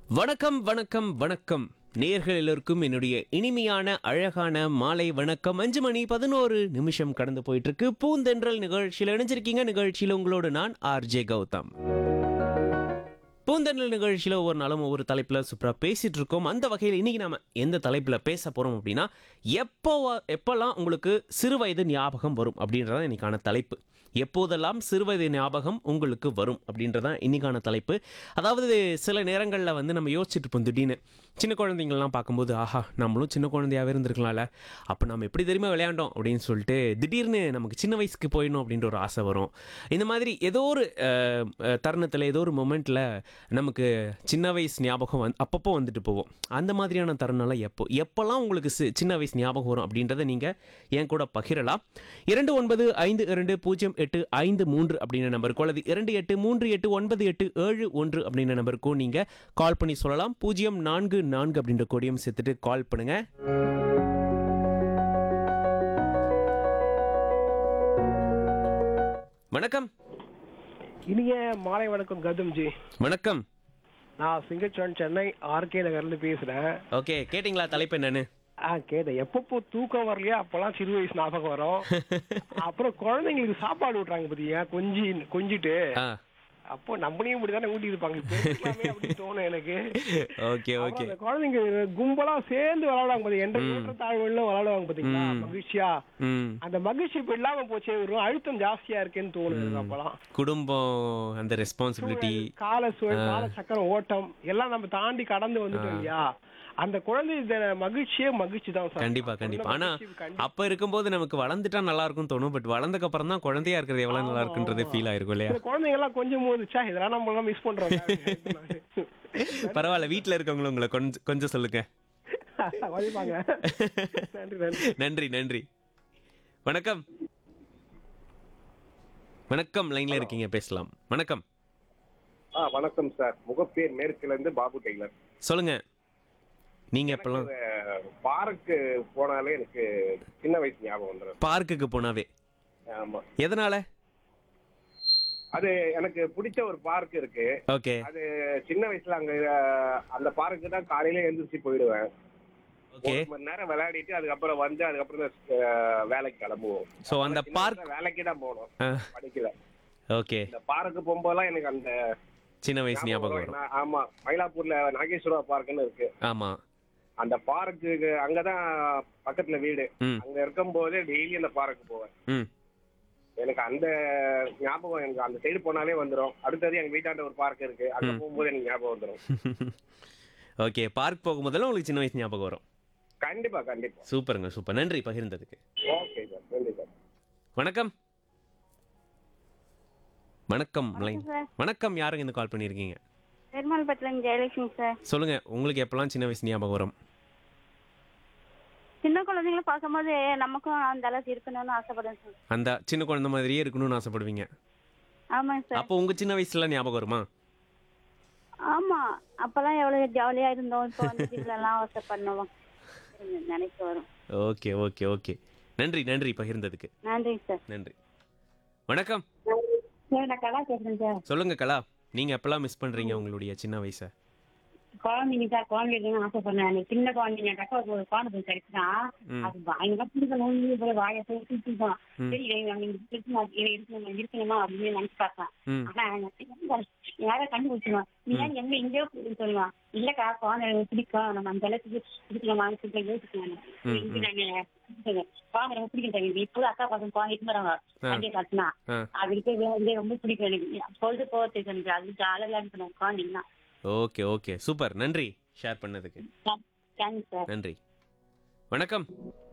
வணக்கம் வணக்கம் வணக்கம் நேர்கள் எல்லோருக்கும் என்னுடைய இனிமையான அழகான மாலை வணக்கம் அஞ்சு மணி பதினோரு நிமிஷம் கடந்து போயிட்டு இருக்கு பூந்தென்றல் நிகழ்ச்சியில் இணைஞ்சிருக்கீங்க நிகழ்ச்சியில் உங்களோடு நான் ஆர்ஜே கௌதம் பூந்தென்றல் நிகழ்ச்சியில் ஒவ்வொரு நாளும் ஒவ்வொரு தலைப்பில் சூப்பராக பேசிட்டு இருக்கோம் அந்த வகையில் இன்னைக்கு நாம எந்த தலைப்பில் பேச போகிறோம் அப்படின்னா எப்போ எப்போல்லாம் உங்களுக்கு சிறுவயது ஞாபகம் வரும் அப்படின்றதான் இன்னைக்கான தலைப்பு எப்போதெல்லாம் சிறுவயது ஞாபகம் உங்களுக்கு வரும் அப்படின்றதான் இன்னைக்கான தலைப்பு அதாவது சில நேரங்களில் வந்து நம்ம யோசிச்சுட்டு இருப்போம் திடீர்னு சின்ன குழந்தைங்கள்லாம் பார்க்கும்போது ஆஹா நம்மளும் சின்ன குழந்தையாவே இருந்திருக்கலாம்ல அப்போ நம்ம எப்படி தெரியுமா விளையாண்டோம் அப்படின்னு சொல்லிட்டு திடீர்னு நமக்கு சின்ன வயசுக்கு போயிடணும் அப்படின்ற ஒரு ஆசை வரும் இந்த மாதிரி ஏதோ ஒரு அஹ், அஹ், தருணத்தில் ஏதோ ஒரு மொமெண்ட்டில் நமக்கு சின்ன வயசு ஞாபகம் வந்து அப்பப்போ வந்துட்டு போவோம் அந்த மாதிரியான தருணம்லாம் எப்போ எப்போல்லாம் உங்களுக்கு சி- சின்ன வயசு ஞாபகம் வரும் அப்படின்றத நீங்கள் என் கூட பகிரலாம் இரண்டு ஒன்பது ஐந்து இரண்டு பூஜ்ஜியம் எட்டு ஐந்து மூன்று அப்படின்ற நம்பருக்கோ அல்லது இரண்டு எட்டு மூன்று எட்டு ஒன்பது எட்டு ஏழு ஒன்று அப்படின்ற நம்பருக்கும் நீங்கள் கால் பண்ணி சொல்லலாம் பூஜ்ஜியம் நான்கு நான்கு அப்படின்ற கொடியும் சேர்த்துட்டு கால் பண்ணுங்க வணக்கம் இனிய மாலை வணக்கம் கௌதம் ஜி வணக்கம் நான் சிங்கச்சோன் சென்னை ஆர்கே நகர்ல பேசுறேன் ஓகே கேட்டிங்களா தலைப்பு என்னன்னு ஆ கேட்டேன் எப்பப்போ தூக்கம் வரலையோ அப்பெல்லாம் சிறு வயசு ஞாபகம் வரும் அப்புறம் குழந்தைங்களுக்கு சாப்பாடு விட்றாங்க பாத்தீங்க கொஞ்சி கொஞ்சிட்டு ஆ அப்போ நம்மளையும் இப்படி தானே ஊட்டி இருப்பாங்க இப்ப இருக்கலாமே அப்படின்னு தோணும் எனக்கு ஓகே அப்புறம் ஓகே அந்த குழந்தைங்க கும்பலா சேர்ந்து விளையாடுவாங்க பாத்தீங்க என்ற ஏற்ற தாழ்வுல விளையாடுவாங்க பாத்தீங்களா ம். மகிழ்ச்சியா ம் அந்த மகிழ்ச்சி இப்ப இல்லாம போச்சே ஒரு அழுத்தம் ஜாஸ்தியா இருக்கேன்னு தோணுது அப்பெல்லாம் குடும்பம் அந்த ரெஸ்பான்சிபிலிட்டி கால சூழல் கால சக்கரம் ஓட்டம் எல்லாம் நம்ம தாண்டி கடந்து வந்துட்டோம் இல்லையா அந்த குழந்தை இந்த மகிழ்ச்சியே மகிழ்ச்சி தான் சார் கண்டிப்பா கண்டிப்பா ஆனா மகிழ்ச்சி கண்டிப்பா. அப்ப இருக்கும்போது நமக்கு வளர்ந்துட்டா நல்லா இருக்கும் தோணும் பட் வளர்ந்ததுக்கு அப்புறம் தான் குழந்தையா இருக்கிறது எவ்வளவு நல்லா இருக்குன்றது ஃபீல் ஆயிருக்கும் இல்லையா சில குழந்தைங்க எல்லாம் கொஞ்சம் போதுச்சா இதெல்லாம் நம்ம எல்லாம் மிஸ் பண்றோம் பரவாயில்ல வீட்ல இருக்கவங்களும் உங்களை கொஞ்சம் கொஞ்சம் சொல்லுங்க வலிப்பாங்க நன்றி நன்றி நன்றி நன்றி வணக்கம் வணக்கம் லைன்ல இருக்கீங்க பேசலாம் வணக்கம் ஆ வணக்கம் சார் முகப்பேர் மேற்குல இருந்து பாபு டெய்லர் சொல்லுங்க நீங்க எப்பெல்லாம் பார்க்கு போனாலே எனக்கு சின்ன வயசு ஞாபகம் வந்துடும் பார்க்குக்கு போனாவே ஆமா எதனால அது எனக்கு பிடிச்ச ஒரு பார்க் இருக்கு ஓகே அது சின்ன வயசுல அங்க அஹ், அந்த பார்க்கு தான் காலையில எழுந்திரிச்சு போயிடுவேன் ஓகே ஒரு மணி நேரம் விளையாடிட்டு அதுக்கப்புறம் வந்து அதுக்கப்புறம் தான், அஹ், வேலைக்கு கிளம்புவோம் ஸோ அந்த சின்ன பார்க் வயசுல வேலைக்கு தான் போகணும் படிக்கல ஓகே இந்த பார்க்கு போகும்போதெல்லாம் எனக்கு அந்த சின்ன வயசு ஞாபகம் வரும் நான்- ஆமா மயிலாப்பூர்ல நாகேஸ்வரா பார்க்னு இருக்கு ஆமா அந்த பார்க்கு அங்கதான் பக்கத்துல வீடு ம் அங்க இருக்கும்போது டெய்லி அந்த பார்க்கு போவேன் ம் எனக்கு அந்த ஞாபகம் எனக்கு அந்த சைடு போனாலே வந்துரும் அடுத்தது எங்க வீட்டாண்ட ஒரு பார்க் இருக்கு அங்க போகும்போது எனக்கு ஞாபகம் வந்துரும் ஓகே பார்க் போகும்போதெல்லாம் உங்களுக்கு சின்ன வயசு ஞாபகம் வரும் கண்டிப்பா கண்டிப்பா சூப்பருங்க சூப்பர் நன்றி பகிர்ந்ததுக்கு ஓகே சார் நன்றி சார் வணக்கம் வணக்கம் லைன் சார். வணக்கம் யாருங்க இந்த கால் பண்ணியிருக்கீங்க பெருமாள்பட்டிலேருந்து ஜெயலட்சுமி சார் சொல்லுங்க உங்களுக்கு எப்பெல்லாம் சின்ன வயசு ஞாபகம் வரும் சின்ன குழந்தைங்கள பார்க்கும்போது நமக்கும் அந்த அளவுக்கு இருக்கணும்னு ஆசைப்படுறேன் சார் அந்த சின்ன குழந்தை மாதிரியே இருக்கணும்னு ஆசைப்படுவீங்க ஆமாங்க சார் அப்போ உங்க சின்ன வயசுல ஞாபகம் வருமா ஆமா அப்பெல்லாம் எவ்வளவு ஜாலியா இருந்தோம் இப்போ வந்து இதுல எல்லாம் அவசர பண்ணுவோம் நினைக்க வரும் ஓகே ஓகே ஓகே நன்றி நன்றி பகிர்ந்ததுக்கு நன்றிங்க சார் நன்றி வணக்கம் சார் நான் கலா பேசுறேன் சார் சொல்லுங்க கலா நீங்க எப்பெல்லாம் மிஸ் பண்றீங்க உங்களுடைய சின்ன வயசை குழந்தைங்க சார் குழந்தைங்க ஆசைப்படுறேன் எனக்கு சின்ன குழந்தைங்க கட்ட ஒரு குழந்தை போய் கிடைச்சுனா ம். அது பயங்கர பிடிக்கணும் போய் வாயை போய் சுத்திப்பான் ம். சரி இதை நம்ம இங்க இருக்கணுமா இதை இருக்கணுமா இருக்கணுமா அப்படின்னு நினைச்சு பார்த்தேன் ம் ஆனா எனக்கு யாரை கண்டுபிடிச்சிருவான் நீ ஏன் எங்க எங்கேயோ போயின்னு சொல்லுவான் இல்லக்கா குழந்தை எனக்கு பிடிக்கும் நம்ம அந்த அளவுக்கு பிடிக்கலாமான்னு சொல்லி யோசிக்கணும் ம், இங்க நாங்க குழந்தை ரொம்ப பிடிக்கும் தம்பி இப்போ அக்கா பசங்க குழந்தைக்கு வராங்க ஆ. அங்கே காட்டினா ஆ அதுக்கு வந்து ரொம்ப பிடிக்கும் எனக்கு பொழுது போகிறதுக்கு எனக்கு அது ஜாலியாக இருக்கணும் குழந்தைங்கன்னா ஓகே ஓகே சூப்பர் நன்றி ஷேர் பண்ணதுக்கு தேங்க்ஸ் சார் நன்றி வணக்கம்